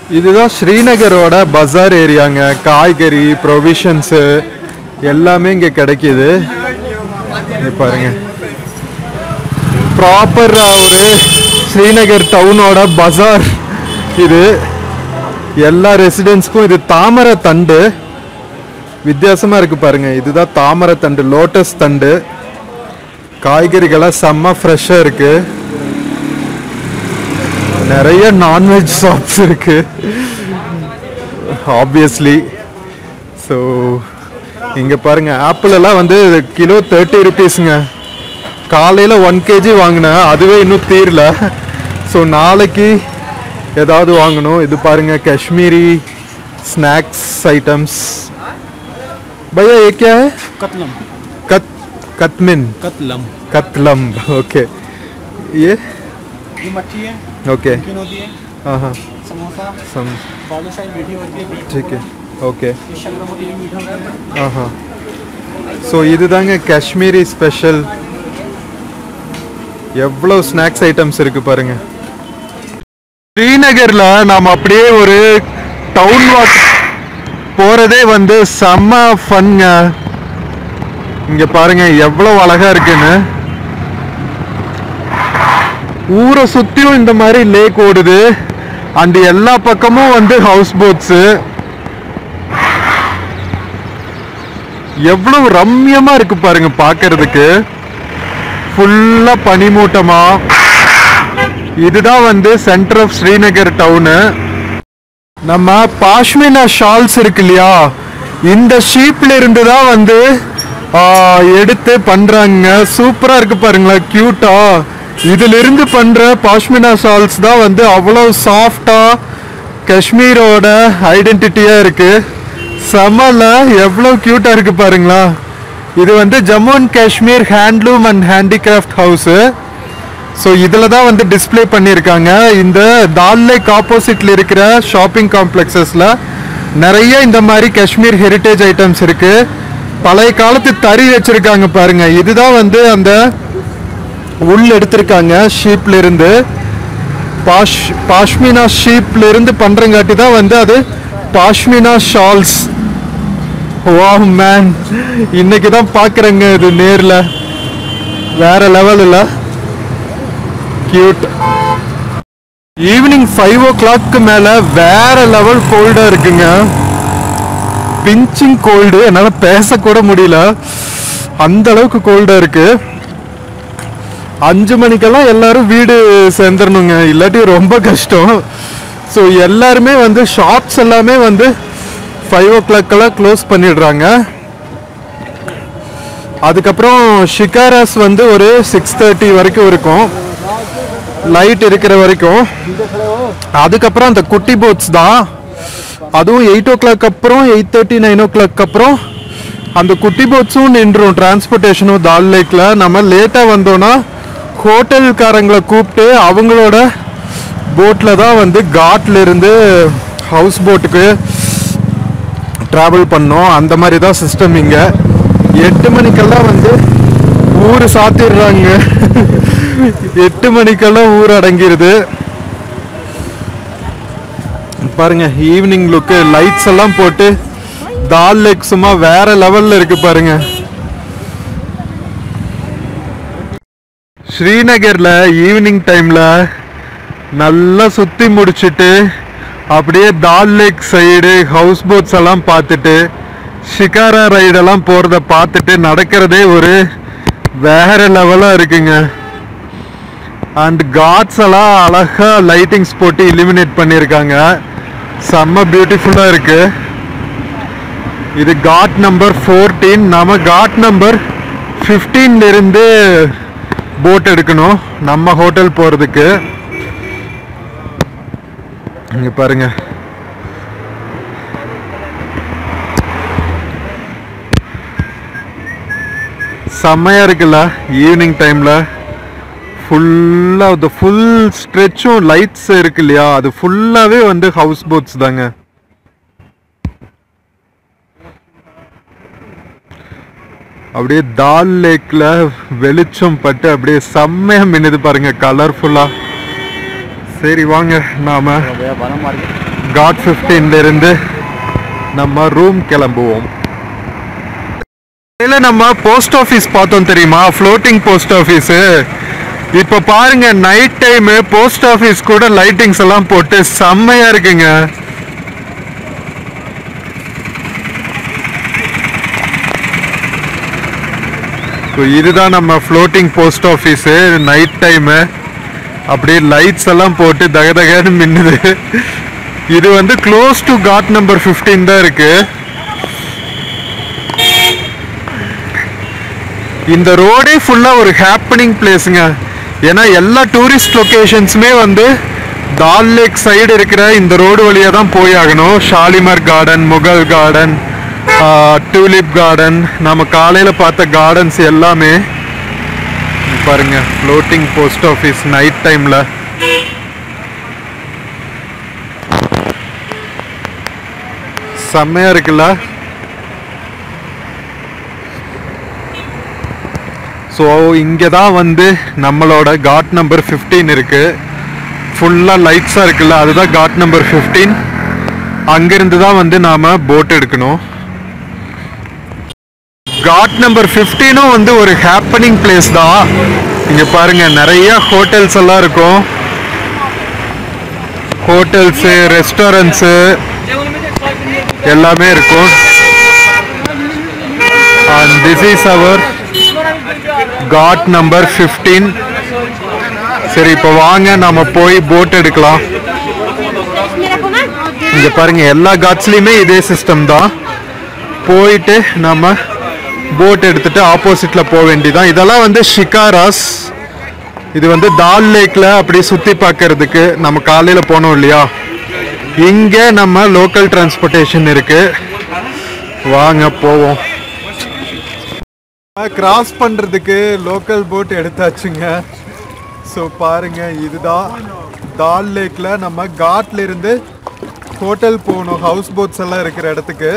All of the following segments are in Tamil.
இதுதான் ஸ்ரீநகரோட பஜார் ஏரியாங்க காய்கறி ப்ரொவிஷன்ஸு எல்லாமே இங்கே கிடைக்கிது இங்க பாருங்க ப்ராப்பராக ஒரு ஸ்ரீநகர் டவுனோட பஜார் இது எல்லா ரெசிடென்ஸ்க்கும் இது தாமரை தண்டு வித்தியாசமா இருக்கு பாருங்க இதுதான் தாமரை தண்டு லோட்டஸ் தண்டு காய்கறிகளாம் செம்ம ஃப்ரெஷ்ஷாக இருக்கு நிறைய நான்வெஜ் ஷாப்ஸ் இருக்கு ஆப்வியஸ்லி ஸோ இங்கே பாருங்க ஆப்பிள் எல்லாம் வந்து கிலோ தேர்ட்டி ருபீஸுங்க காலையில் ஒன் கேஜி வாங்கினேன் அதுவே இன்னும் தீரல ஸோ நாளைக்கு ஏதாவது வாங்கணும் இது பாருங்க காஷ்மீரி ஸ்நாக்ஸ் ஐட்டம்ஸ் भैया ये क्या है कतलम कत कतमिन कतलम कतलम ओके ये ये मच्छी है ओके नमकीन होती है हाँ हाँ समोसा सम बालूशाही मीठी होती है ठीक है ओके ये शक्कर होती है मीठा होता है हाँ हाँ ஸோ இதுதாங்க காஷ்மீரி ஸ்பெஷல் எவ்வளோ ஸ்நாக்ஸ் ஐட்டம்ஸ் இருக்கு பாருங்க ஸ்ரீநகர்ல நாம் அப்படியே ஒரு டவுன் வாக் போறதே வந்து செம்ம ஃபன்ங்க இங்க பாருங்க எவ்வளவு அழகா இருக்குன்னு ஊரை சுத்தியும் இந்த மாதிரி லேக் ஓடுது அண்ட் எல்லா பக்கமும் வந்து ஹவுஸ் போட்ஸு எவ்வளவு ரம்யமா இருக்கு பாருங்க பார்க்கிறதுக்கு ஃபுல்லா பனிமூட்டமா இதுதான் வந்து சென்டர் ஆஃப் ஸ்ரீநகர் டவுனு நம்ம பாஷ்மினா ஷால்ஸ் இருக்கு இல்லையா இந்த ஷீப்ல இருந்து தான் வந்து ஆ, எடுத்து பண்றாங்க சூப்பரா இருக்கு பாருங்களேன் கியூட்டா இதுல இருந்து பண்ற பாஷ்மினா ஷால்ஸ் தான் வந்து அவ்வளவு சாஃப்டா காஷ்மீரோட ஐடென்டிட்டியா இருக்கு செமல எவ்வளவு கியூட்டா இருக்கு பாருங்களா இது வந்து Jammu and Kashmir handloom and handicraft house so இதில் தான் வந்து டிஸ்ப்ளே பண்ணியிருக்காங்க இந்த தால் லேக் ஆப்போசிட்ல இருக்கிற ஷாப்பிங் காம்ப்ளெக்ஸஸில் நிறைய இந்த மாதிரி காஷ்மீர் ஹெரிட்டேஜ் ஐட்டம்ஸ் இருக்கு பழைய காலத்து தறி வச்சிருக்காங்க பாருங்க இதுதான் வந்து அந்த உள் எடுத்திருக்காங்க ஷீப்ல இருந்து பாஷ் பாஷ்மினா ஷீப்ல இருந்து பண்றங்காட்டி தான் வந்து அது பாஷ்மினா ஷால்ஸ் வா மேன் இன்னைக்கு தான் பார்க்குறேங்க இது நேரில் வேற லெவல் இல்லை cute evening five o'clock மேலே வேற லெவல் கோல்டாக இருக்குங்க பிஞ்சிங் கோல்டு என்னால் பேசக்கூட முடியல அந்த அளவுக்கு கோல்டாக இருக்கு அஞ்சு மணிக்கெல்லாம் எல்லாரும் வீடு சேர்ந்துடணுங்க இல்லாட்டி ரொம்ப கஷ்டம் ஸோ எல்லாருமே வந்து ஷாப்ஸ் எல்லாமே வந்து ஃபைவ் ஓ கிளாக்கெல்லாம் க்ளோஸ் பண்ணிடுறாங்க அதுக்கப்புறம் ஷிகாராஸ் வந்து ஒரு சிக்ஸ் தேர்ட்டி வரைக்கும் இருக்கும் லைட் இருக்கிற வரைக்கும் அதுக்கப்புறம் அந்த குட்டி போட்ஸ் தான் அதுவும் எயிட் ஓ கிளாக் அப்புறம் eight thirty nine o'clock அப்புறம் அந்த குட்டி போட்ஸும் நின்றும் டிரான்ஸ்போர்ட்டேஷனும் தால் லேக்கில் நம்ம லேட்டாக வந்தோன்னா ஹோட்டல்காரங்களை கூப்பிட்டு அவங்களோட போட்டில் தான் வந்து காட்ல இருந்து ஹவுஸ் போட்டுக்கு ட்ராவல் பண்ணோம் அந்த மாதிரி தான் சிஸ்டம் இங்கே எட்டு மணிக்கெல்லாம் வந்து ஊர் சாத்திடுறாங்க எட்டு மணிக்கெல்லாம் ஊர் அடங்கிருது பாருங்க ஈவினிங் லுக்கு லைட்ஸ் எல்லாம் போட்டு தால் லேக் சும்மா வேற லெவல்ல இருக்கு பாருங்க ஸ்ரீநகர்ல ஈவினிங் டைம்ல நல்லா சுத்தி முடிச்சிட்டு அப்படியே Dal lake side house boats எல்லாம் பார்த்துட்டு ஷிகாரா ரைடெல்லாம் போறத பார்த்துட்டு நடக்கிறதே ஒரு வேற லெவலா இருக்குங்க அண்ட் காட்ஸ் எல்லாம் அழகா லைட்டிங்ஸ் போட்டு இலிமினேட் பண்ணியிருக்காங்க செம்ம பியூட்டிஃபுல்லா இருக்கு இது காட் நம்பர் ஃபோர்டீன் நம்ம காட் நம்பர் 15 இருந்து போட் எடுக்கணும் நம்ம ஹோட்டல் போறதுக்கு இங்க பாருங்க செம்மையா இருக்குல்ல ஈவினிங் டைம்ல ஃபுல்லா the ஃபுல் ஸ்ட்ரெச்சும் லைட்ஸ் இருக்கு இல்லையா அது ஃபுல்லாவே வந்து ஹவுஸ் போட்ஸ் தாங்க அப்படியே தால் லேக்ல வெளிச்சம் பட்டு அப்படியே செம்மையா மின்னுது பாருங்க கலர்ஃபுல்லா சரி வாங்க நாம भैया बाना मार के காட் 15 இருந்து நம்ம ரூம் கிளம்புவோம் இல்ல நம்ம போஸ்ட் ஆஃபீஸ் பார்த்தோம் தெரியுமா ஃப்ளோட்டிங் போஸ்ட் ஆஃபீஸ் இப்ப பாருங்க நைட் டைம் போஸ்ட் ஆஃபீஸ் கூட லைட்டிங்ஸ் எல்லாம் போட்டு செம்மையா இருக்குங்க So, இதுதான் நம்ம floating post office night time அப்படியே லைட்ஸ் எல்லாம் போட்டு தகதகன்னு மின்னுது இது வந்து க்ளோஸ் டு காட் நம்பர் 15 தான் இருக்கு இந்த ரோடே ஃபுல்லா ஒரு ஹாப்பனிங் பிளேஸுங்க ஏன்னா எல்லா டூரிஸ்ட் லொகேஷன்ஸுமே வந்து டால் லேக் சைடு இருக்கிற இந்த ரோடு வழியா தான் போய் ஆகணும் Shalimar garden Mughal garden tulip garden நம்ம காலையில பார்த்த கார்டன்ஸ் எல்லாமே இங்க பாருங்க ஃப்ளோட்டிங் போஸ்ட் ஆஃபீஸ் நைட் டைம்ல செம்மையா இருக்குல்ல ஸோ இங்கே தான் வந்து நம்மளோட காட் நம்பர் 15 இருக்கு ஃபுல்லாக லைட்ஸாக இருக்குல்ல அதுதான் காட் நம்பர் 15 அங்கிருந்து தான் வந்து நாம போட் எடுக்கணும் காட் நம்பர் 15 வந்து ஒரு ஹாப்பனிங் பிளேஸ் தான் இங்க பாருங்க நிறைய ஹோட்டல்ஸ் எல்லாம் இருக்கும் ஹோட்டல்ஸு ரெஸ்டாரண்ட்ஸு எல்லாமே இருக்கும் and this is our ghat number 15 சரி இப்போ வாங்க நாம போய் போட் எடுக்கலாம் Mira, coman. இங்க பாருங்க எல்லா காட்ஸ்லயுமே இதே சிஸ்டம் தான் போயிட்டு நம்ம போட் எடுத்துட்டு ஆப்போசிட்ல போக வேண்டியதான் இதெல்லாம் வந்து ஷிகாராஸ் இது வந்து தால் லேக்ல அப்படியே சுத்தி பார்க்கிறதுக்கு நம்ம காலையில போனோம் இல்லையா இங்க நம்ம லோக்கல் டிரான்ஸ்போர்ட்டேஷன் இருக்கு வாங்க போவோம் கிராஸ் பண்றதுக்கு லோக்கல் போட் எடுத்தாச்சுங்க ஸோ பாருங்க இதுதான் தால் லேக்ல நம்ம காட்ல இருந்து ஹோட்டல் போகணும் ஹவுஸ் போட்ஸ் எல்லாம் இருக்கிற இடத்துக்கு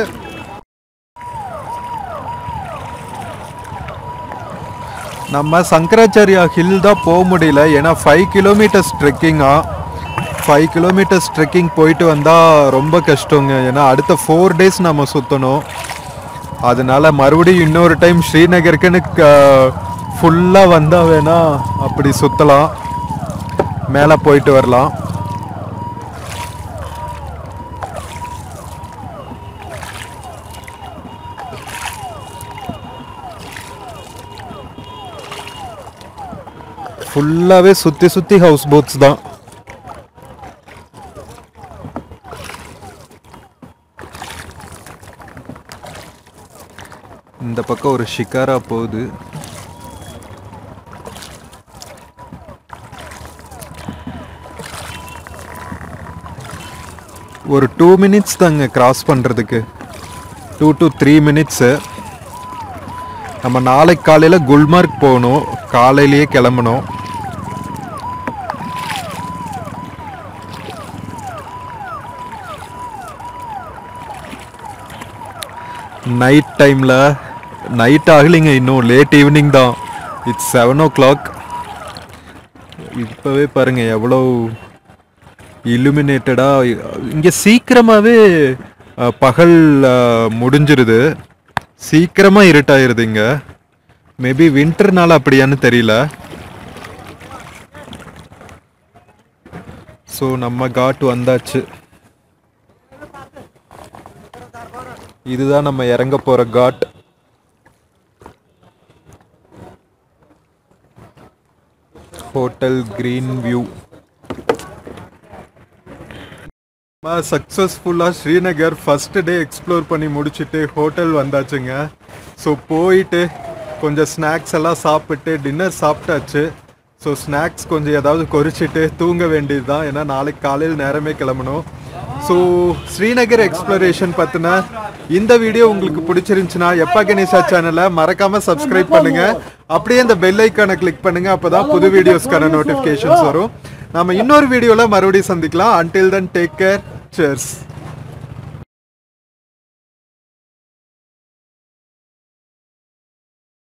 நம்ம சங்கராச்சாரியா ஹில் தான் போக முடியல ஏன்னா ஃபைவ் கிலோமீட்டர்ஸ் ட்ரெக்கிங்கா ஃபைவ் கிலோமீட்டர்ஸ் ட்ரெக்கிங் போயிட்டு வந்தால் ரொம்ப கஷ்டங்க ஏன்னா அடுத்த ஃபோர் டேஸ் நம்ம சுற்றணும் அதனால மறுபடியும் இன்னொரு டைம் ஸ்ரீநகருக்குன்னு ஃபுல்லாக வந்தால் வேணா அப்படி சுற்றலாம் மேலே போயிட்டு வரலாம் ஃபுல்லாகவே சுற்றி சுற்றி ஹவுஸ் போட்ஸ் தான் இந்த பக்கம் ஒரு ஷிகாரா போகுது ஒரு டூ மினிட்ஸ் தாங்க கிராஸ் பண்ணுறதுக்கு டூ டு த்ரீ மினிட்ஸு நம்ம நாளைக்கு காலையில் குல்மார்க் போகணும் காலையிலேயே கிளம்பணும் நைட் டைமில் நைட் ஆகலைங்க இன்னும் லேட் ஈவினிங் தான் இட்ஸ் செவன் ஓ கிளாக் இப்போவே பாருங்க எவ்வளோ illuminated-ஆ இங்கே சீக்கிரமாகவே பகல் அஹ், முடிஞ்சிருது சீக்கிரமாக இருட்டாயிருது இங்கே மேபி வின்டர்னால அப்படியான்னு தெரியல ஸோ நம்ம காட் வந்தாச்சு இதுதான் நம்ம இறங்க போற காட் ஹோட்டல் கிரீன் வியூ சக்ஸஸ்ஃபுல்லாக ஸ்ரீநகர் ஃபர்ஸ்ட் டே எக்ஸ்ப்ளோர் பண்ணி முடிச்சுட்டு ஹோட்டல் வந்தாச்சுங்க ஸோ போயிட்டு கொஞ்சம் ஸ்நாக்ஸ் எல்லாம் சாப்பிட்டு டின்னர் சாப்பிட்டாச்சு ஸோ ஸ்நாக்ஸ் கொஞ்சம் ஏதாவது கொறிச்சிட்டு தூங்க வேண்டியது தான் ஏன்னா நாளைக்கு காலையில் நேரமே கிளம்பணும் ஸோ ஸ்ரீநகர் எக்ஸ்ப்ளோரேஷன் பற்றின இந்த வீடியோ உங்களுக்கு பிடிச்சிருந்துச்சுன்னா எப்பா கணேசா சேனலை மறக்காம சப்ஸ்கிரைப் பண்ணுங்க அப்படியே இந்த பெல் ஐக்கானை கிளிக் பண்ணுங்க அப்பதான் புது வீடியோஸ்க்கான நோட்டிஃபிகேஷன்ஸ் வரும் நாம இன்னொரு வீடியோல மறுபடியும் சந்திக்கலாம் until then take care chairs